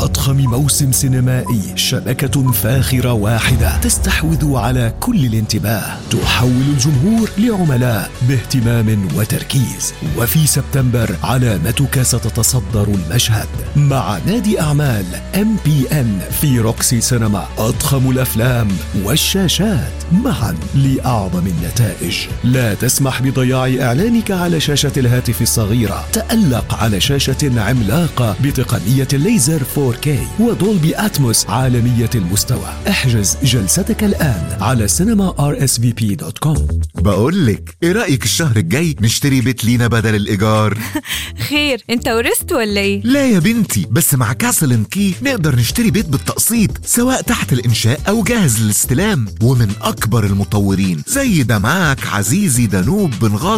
أضخم موسم سينمائي شبكة فاخرة واحدة تستحوذ على كل الانتباه تحول الجمهور لعملاء باهتمام وتركيز وفي سبتمبر علامتك ستتصدر المشهد مع نادي أعمال ام بي ان في روكسي سينما أضخم الأفلام والشاشات معا لأعظم النتائج لا تسمح بضياع إعلانك على شاشة الهاتف الصغيرة تألق على شاشة عملاقة بتقنية الليزر 4K ودولبي أتموس عالمية المستوى احجز جلستك الآن على سينما rsvp.com بقولك ايه رأيك الشهر الجاي نشتري بيت لينا بدل الإيجار خير انت ورثت ولا ايه لا يا بنتي بس مع كاسل كي نقدر نشتري بيت بالتقسيط سواء تحت الإنشاء أو جاهز للاستلام ومن أكبر المطورين زي ده معاك عزيزي دانوب بن غاص